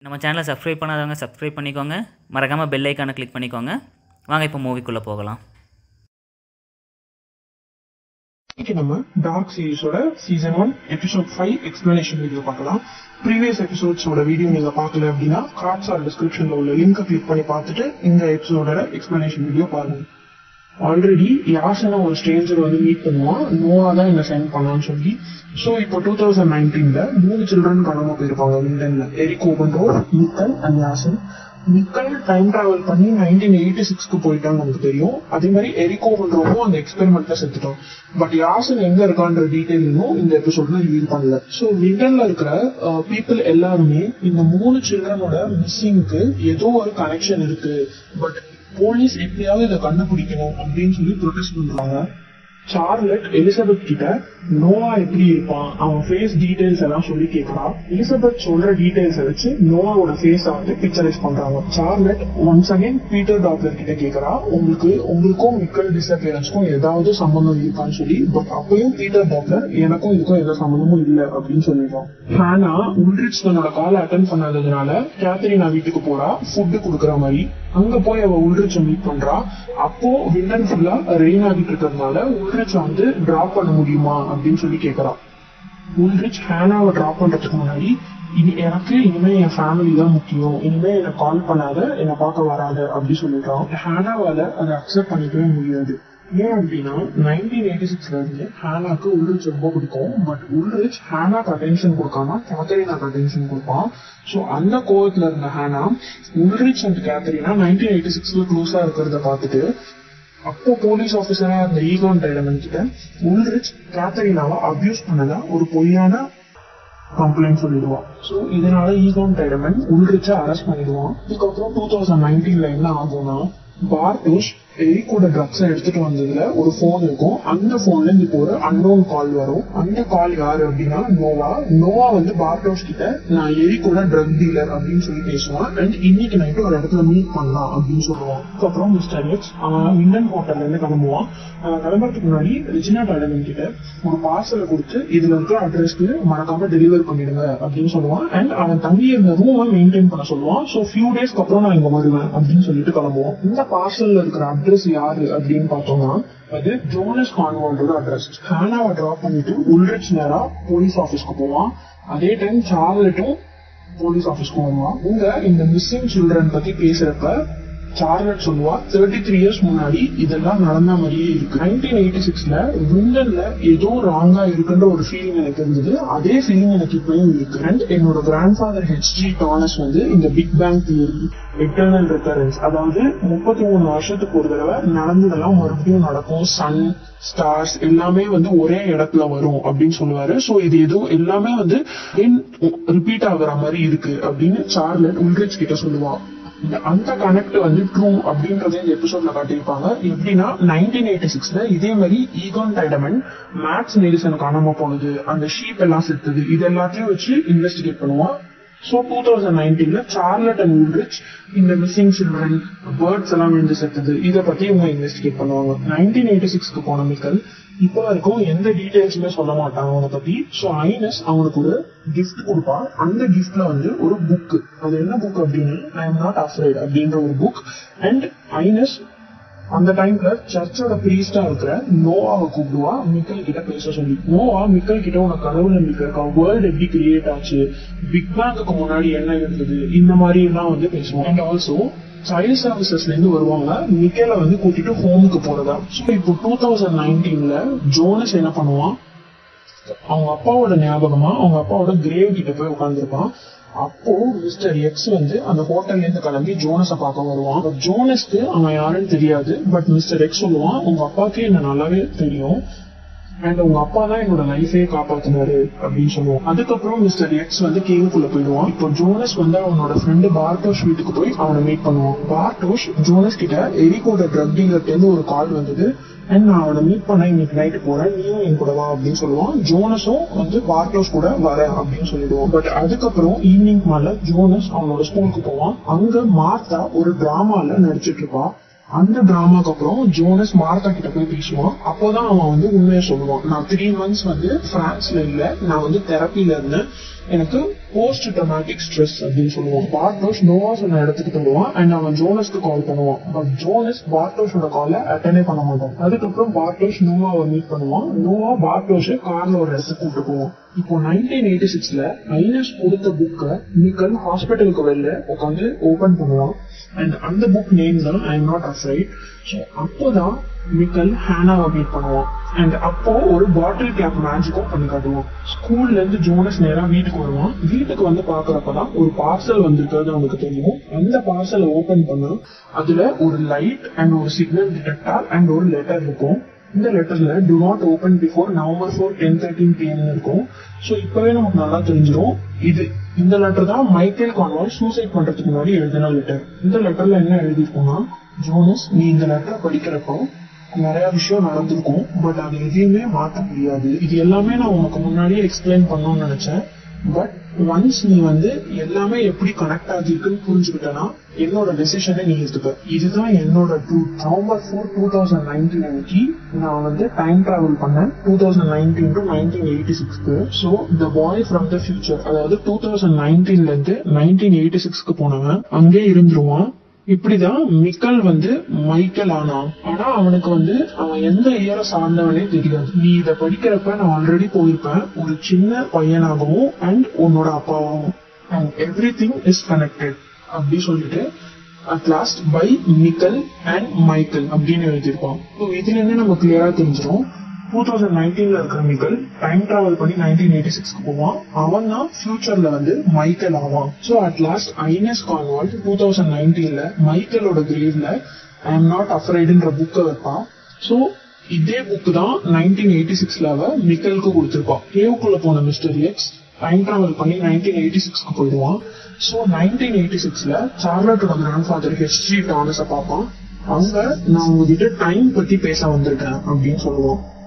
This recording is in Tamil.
நம்ம சேனலை சப்ஸ்கிரைப் பண்ணாதவங்க சப்ஸ்கிரைப் பண்ணிக்கோங்க மறக்காமல் பெல் ஐக்கானை கிளிக் பண்ணிக்கோங்க வாங்க இப்போ மூவிக்குள்ளே போகலாம் இன்னைக்கு நம்ம டார்க் சீரிஸோட season one episode five explanation video பார்க்கலாம் ப்ரீவியஸ் எபிசோட்ஸோட வீடியோ நீங்க பார்க்கல அப்படின்னா கார்ட்ஸ் ஆர் டிஸ்கிரிப்ஷன்ல உள்ள லிங்கை கிளிக் பண்ணி பார்த்துட்டு இந்த எபிசோடோட எக்ஸ்பிளனேஷன் வீடியோ பாருங்க ஆல்ரெடி யாசனை ஒரு ஸ்ட்ரேஞ்சர் வந்து மீட் பண்ணுவான் நோவா தான் என்ன சென்ட் பண்ணான்னு சொல்லி ஸோ இப்போ டூ தௌசண்ட் நைன்டீன்ல மூணு சில்ட்ரன் காணாம போயிருப்பாங்க லண்டன்ல எரிக் ஓபன்ரோர் Mikkel and Jonas Mikkel time travel பண்ணி நைன்டீன் எயிட்டி சிக்ஸ்க்கு போயிட்டான்னு நமக்கு தெரியும் அதே மாதிரி எரிக் ஓபன்ரோவும் அந்த எக்ஸ்பெரிமெண்ட்ல செத்துட்டான் பட் யாசன் எங்க இருக்கான்ற டீடைல் இன்னும் இந்த எபிசோட்ல ரிவீல் பண்ணல ஸோ லண்டன்ல இருக்கிற பீப்புள் எல்லாருமே இந்த மூணு சில்ட்ரனோட மிஸ்ஸிங்க்கு ஏதோ ஒரு கனெக்ஷன் இருக்கு பட் போலீஸ் எப்படியாவது இதை கண்டுபிடிக்கணும் அப்படின்னு சொல்லி ப்ரொடெஸ்ட் பண்றாங்க சார்லட் எலிசபெத் கிட்ட நோவா எப்படி இருப்பான் அவன் ஃபேஸ் டீடைல்ஸ் எல்லாம் சொல்லி கேட்கறான் எலிசபெத் சொல்ற டீடைல்ஸ் வச்சு நோவாவோட ஃபேஸ வந்து பிக்சரைஸ் பண்றாங்க Charlotte once again Peter doctor கிட்ட கேக்குறா உங்களுக்கு உங்களுக்கும் மிக்கல் டிஸ்அப்பியரன்ஸ்க்கும் ஏதாவது சம்பந்தம் இருக்கான்னு சொல்லி பட் அப்பயும் பீட்டர் டாக்டர் எனக்கும் இதுக்கும் எந்த சம்பந்தமும் இல்ல அப்படின்னு சொல்லிடுறான் ஹானா உல்ரிச் தன்னோட காலை அட்டன் பண்ணாததுனால கேத்தரினா வீட்டுக்கு போறா ஃபுட்டு கொடுக்குற மாதிரி அங்க போய் அவ உள்ரிச்ச மீட் பண்றா அப்போ விண்டன் ஃபுல்லா ரெயின் ஆகிட்டு இருக்கிறதுனால உள்ரிச்ச வந்து டிராப் பண்ண முடியுமா அப்படின்னு சொல்லி கேக்குறா உள்ரிச் ஹேனாவை டிராப் பண்றதுக்கு முன்னாடி இனி எனக்கு இனிமே என் ஃபேமிலி தான் முக்கியம் இனிமே என்ன கால் பண்ணாத என்ன பார்க்க வராத அப்படி சொல்லிட்டான் ஹேனாவால அதை அக்செப்ட் பண்ணிக்கவே முடியாது ஏன் அப்படின்னா நைன்டீன் எயிட்டி சிக்ஸ்ல இருந்து ஹேனாக்கு உள்ரிச் ரொம்ப பிடிக்கும் பட் உள்ரிச் ஹேனாக்கு அட்டென்ஷன் கொடுக்காம கேத்தரினாக்கு அட்டென்ஷன் கொடுப்பான் ஸோ அந்த கோவத்துல இருந்த Hannah Ulrich and Katharina nineteen eighty சிக்ஸ்ல க்ளோஸா இருக்கிறத பார்த்துட்டு அப்போ போலீஸ் ஆபீசரா இருந்த ஈகோன் டைடமன் கிட்ட உள்ரிச் கேத்தரினாவை அபியூஸ் பண்ணதா ஒரு பொய்யான கம்ப்ளைண்ட் சொல்லிடுவான் ஸோ இதனால ஈகோன் டைடமன் உள்ரிச்சா அரெஸ்ட் பண்ணிடுவான் இதுக்கப்புறம் டூ தௌசண்ட் நைன்டீன்ல என்ன ஆகும்னா பார்டோஷ் எரிக்கோட ட்ரக்ஸை எடுத்துட்டு வந்ததுல ஒரு போன் இருக்கும் அந்த போன்ல இருந்து இப்போ ஒரு அன்னோன் கால் வரும் அந்த கால் யாரு அப்படின்னா நோவா நோவா வந்து பார்டோஷ் கிட்ட நான் எரிக்கோட ட்ரக் டீலர் அப்படின்னு சொல்லி பேசுவான் அண்ட் இன்னைக்கு நைட்டு ஒரு இடத்துல மீட் பண்ணலாம் அப்படின்னு சொல்லுவான் அதுக்கப்புறம் மிஸ்டர் எக்ஸ் அவன் மிண்டன் ஹோட்டல்ல இருந்து கிளம்புவான் அவன் கிளம்புறதுக்கு முன்னாடி ரெஜினா டாலன் கிட்ட ஒரு பார்சலை கொடுத்து இதுல இருக்கிற அட்ரஸ்க்கு மறக்காம டெலிவர் பண்ணிடுங்க அப்படின்னு சொல்லுவான் அண்ட் அவன் தங்கி இருந்த ரூமை மெயின்டைன் பண்ண சொல்லுவான் ஸோ ஃபியூ டேஸ்க்கு அப்புறம் நான் இங்க வருவேன் அப்படின்னு சொல்லிட்டு கிளம்புவோம் இந்த பார்சல்ல இருக்கிற அட்ரஸ் யாரு அப்படின்னு பார்த்தோம்னா அது ஜோனஸ் கான்வால்டோட அட்ரஸ் ஹானாவை டிராப் பண்ணிட்டு உள்ரிச் நேரா போலீஸ் ஆபீஸ்க்கு போவான் அதே டைம் சார்லட்டும் போலீஸ் ஆபீஸ்க்கு வருவான் இங்க இந்த மிஸ்ஸிங் சில்ட்ரன் பத்தி பேசுறப்ப சார்லட் சொல்லுவா தேர்ட்டி த்ரீ இயர்ஸ் முன்னாடி இதெல்லாம் நடந்த மாதிரியே இருக்கு நைன்டீன் எயிட்டி சிக்ஸ்ல விண்டன்ல ஏதோ ராங்கா இருக்குன்ற ஒரு ஃபீலிங் எனக்கு இருந்தது அதே ஃபீலிங் எனக்கு இப்பயும் இருக்கு அண்ட் என்னோட கிராண்ட் ஃபாதர் ஹெச்ஜி டானஸ் வந்து இந்த big bang theory eternal recurrence அதாவது முப்பத்தி மூணு வருஷத்துக்கு ஒரு தடவை நடந்ததெல்லாம் மறுபடியும் நடக்கும் சன் ஸ்டார்ஸ் எல்லாமே வந்து ஒரே இடத்துல வரும் அப்படின்னு சொல்லுவாரு சோ இது ஏதோ எல்லாமே வந்து ரிப்பீட் ஆகுற மாதிரி இருக்கு அப்படின்னு சார்லட் உல்ரிச் கிட்ட சொல்லுவான் இந்த அந்த கனெக்ட் வந்து ட்ரூ அப்படின்றத இந்த எபிசோட்ல காட்டியிருப்பாங்க எப்படின்னா நைன்டீன் எயிட்டி சிக்ஸ்ல இதே மாதிரி ஈகான் டைடமன் மேக்ஸ் நெல்சன் காணாம போனது அந்த ஷீப் எல்லாம் செத்துது இது எல்லாத்தையும் வச்சு இன்வெஸ்டிகேட் பண்ணுவான் ஸோ டூ தௌசண்ட் நைன்டீன்ல சார்லட் அண்ட் உல்ரிச் இந்த மிஸ்ஸிங் சில்ட்ரன் பேர்ட்ஸ் எல்லாம் விழுந்து செத்துது இதை பத்தி இவங்க இன்வெஸ்டிகேட் பண்ணுவாங்க நைன்டீன் எயிட்டி சிக்ஸ்க்கு போன மிக்கல் இப்போ வரைக்கும் எந்த டீடைல்ஸுமே சொல்ல மாட்டாங்க அவனை பத்தி ஸோ ஐனஸ் அவனுக்கு ஒரு கிஃப்ட் கொடுப்பான் அந்த கிஃப்ட்ல வந்து ஒரு புக் அது என்ன புக் அப்படின்னு ஐ எம் நாட் அஃப்ரைட் அப்படின்ற ஒரு புக் அண்ட் ஐனஸ் அந்த டைம்ல சர்ச்சோட பிரீஸ்டா இருக்கிற நோவாவை கூப்பிடுவா மிக்கல் கிட்ட பேச சொல்லி நோவா மிக்கல் கிட்ட உனக்கு கடவுள் நம்பிக்கை இருக்கா வேர்ல்டு எப்படி கிரியேட் ஆச்சு பிக் பேங்குக்கு முன்னாடி என்ன இருந்தது இந்த மாதிரி எல்லாம் வந்து பேசுவோம் அண்ட் ஆல்சோ சைல்ட் சர்வீசஸ்ல இருந்து வருவாங்க மிக்கேல வந்து கூட்டிட்டு ஹோமுக்கு போறதா ஸோ இப்போ டூ தௌசண்ட் நைன்டீன்ல ஜோனஸ் என்ன பண்ணுவான் அவங்க அப்பாவோட ஞாபகமா அவங்க அப்பாவோட கிரேவ் கிட்ட போய் உட்காந்துருப்பான் அப்போ மிஸ்டர் எக்ஸ் வந்து அந்த ஹோட்டல்ல இருந்து கிளம்பி ஜோனஸ பார்க்க வருவான் ஜோனஸ்க்கு அவன் யாருன்னு தெரியாது பட் மிஸ்டர் எக்ஸ் சொல்லுவான் உங்க அப்பாவுக்கு என்ன நல்லாவே தெரியும் அண்ட் உங்க அப்பா தான் என்னோட லைஃபே காப்பாத்தினாரு அப்படின்னு சொல்லுவோம் அதுக்கப்புறம் மிஸ்டர் எக்ஸ் வந்து கேவுக்குள்ள போயிடுவான் இப்போ ஜோனஸ் வந்து அவனோட ஃப்ரெண்டு பார்டோஷ் வீட்டுக்கு போய் அவனை மீட் பண்ணுவான் பார்டோஷ் ஜோனஸ் கிட்ட எரிக்கோட ட்ரக் டீலர்ல இருந்து ஒரு கால் வந்தது அண்ட் நான் அவனை மீட் பண்ண இன்னைக்கு நைட்டு போறேன் நீயும் என் கூட வா அப்படின்னு சொல்லுவான் ஜோனஸும் வந்து பார்டோஸ் கூட வரேன் அப்படின்னு சொல்லிடுவான் பட் அதுக்கப்புறம் ஈவினிங் மேல ஜோனஸ் அவனோட ஸ்கூலுக்கு போவான் அங்க மார்த்தா ஒரு டிராமால நடிச்சிட்டு இருப்பான் அந்த டிராமாக்கு அப்புறம் ஜோனஸ் மார்த்தா கிட்ட போய் பேசுவான் அப்போதான் அவன் வந்து உண்மையை சொல்லுவான் நான் த்ரீ மந்த்ஸ் வந்து பிரான்ஸ்ல இல்ல நான் வந்து தெரப்பில இருந்தேன் எனக்கு போஸ்ட் ட்ரமாட்டிக் ஸ்ட்ரெஸ் அப்படின்னு சொல்லுவான் பார்ட்டோஸ் நோவா சொன்ன இடத்துக்கு தருவான் அண்ட் அவன் ஜோனஸ்க்கு கால் பண்ணுவான் பட் ஜோனஸ் பார்ட்டோஸோட காலை அட்டெண்டே பண்ண மாட்டான் அதுக்கப்புறம் பார்ட்டோஸ் நோவாவை மீட் பண்ணுவான் நோவா பார்ட்டோஸை கார்ல ஒரு இடத்துக்கு கூட்டு போவான் இப்போ நைன்டீன் எயிட்டி சிக்ஸ்ல ஐனஸ் கொடுத்த புக்கை நிக்கல் ஹாஸ்பிட்டலுக்கு வெளில உட்காந்து ஓபன் பண்ணுவான் அண்ட் அந்த புக் நேம் தான் I am not afraid so அப்போதான் மிக்கல் ஹேனாவை மீட் பண்ணுவான் அண்ட் அப்போ ஒரு பாட்டில் கேப் மேஜிக்கும் பண்ணி காட்டுவான் ஸ்கூல்ல இருந்து ஜோனஸ் நேரா வீட்டுக்கு வருவான் வீட்டுக்கு வந்து பாக்குறப்பதான் ஒரு பார்சல் வந்திருக்கிறது அவனுக்கு தெரியும் அந்த பார்சலை ஓபன் பண்ணா அதுல ஒரு லைட் அண்ட் ஒரு சிக்னல் டிடெக்டார் அண்ட் ஒரு லெட்டர் இருக்கும் இந்த லெட்டர்ல do not open before November four ten thirteen PM இருக்கும் ஸோ இப்பவே நமக்கு நல்லா தெரிஞ்சிடும் இது இந்த லெட்டர் தான் மைக்கேல் கான்வாய் சூசைட் பண்றதுக்கு முன்னாடி எழுதின லெட்டர் இந்த லெட்டர்ல என்ன எழுதிருக்கும்னா ஜோனஸ் நீ இந்த லெட்டர் படிக்கிறப்போ நிறைய விஷயம் நடந்திருக்கும் பட் அது எதையுமே மாத்த முடியாது இது எல்லாமே நான் உனக்கு முன்னாடியே எக்ஸ்பிளைன் பண்ணணும்னு நினைச்சேன் பட் ஒன்ஸ் நீ வந்து எல்லாமே எப்படி கனெக்ட் ஆகிருக்குன்னு புரிஞ்சுக்கிட்டனா என்னோட டெசிஷனை நீ எடுத்துக்க இதுதான் என்னோட two November four two thousand nineteen அன்னைக்கு நான் வந்து டைம் டிராவல் பண்ணேன் two thousand nineteen to nineteen eighty சிக்ஸ்க்கு so the boy from the future அதாவது டூ தௌசண்ட் நைன்டீன்ல இருந்து நைன்டீன் எயிட்டி சிக்ஸ்க்கு போனவன் அங்கே இருந்துருவான் இப்படிதான் மிக்கல் வந்து மைக்கேல் ஆனான் ஆனா அவனுக்கு வந்து அவன் எந்த இயரை சார்ந்தவனே தெரியாது நீ இத படிக்கிறப்ப நான் ஆல்ரெடி போயிருப்பேன் ஒரு சின்ன பையனாகவும் அண்ட் உன்னோட அப்பாவாகவும் and everything is connected அப்படி சொல்லிட்டு at last by Mikkel and Michael அப்படின்னு எழுதியிருப்பான் ஸோ இதுல இருந்து நம்ம கிளியரா தெரிஞ்சிடும் டூ தௌசண்ட் நைன்டீன்ல இருக்கிற மிக்கல் டைம் டிராவல் பண்ணி நைன்டீன் எயிட்டி சிக்ஸ்க்கு போவான் அவன் தான் ஃபியூச்சர்ல வந்து மைக்கேல் ஆவான் so at last Ines Kahnwald two thousand நைன்டீன்ல மைக்கேலோட கிரேவ்ல ஐ எம் நாட் அஃப்ரைடுன்ற புக்கை வைப்பான் ஸோ இதே புக் தான் நைன்டீன் எயிட்டி சிக்ஸ்ல அவ மிக்கலுக்கு கொடுத்திருப்பான் கேவுக்குள்ள போன மிஸ்டர் எக்ஸ் டைம் டிராவல் பண்ணி நைன்டீன் எயிட்டி சிக்ஸ்க்கு போயிடுவான் ஸோ நைன்டீன் எயிட்டி சிக்ஸ்ல சார்லட்டோட கிராண்ட் ஃபாதர் ஹெச்ஜி டானஸை பார்ப்பான் அங்க நான் உங்ககிட்ட டைம் பத்தி பேச வந்திருக்கேன் அப்படின்னு சொல்லுவான்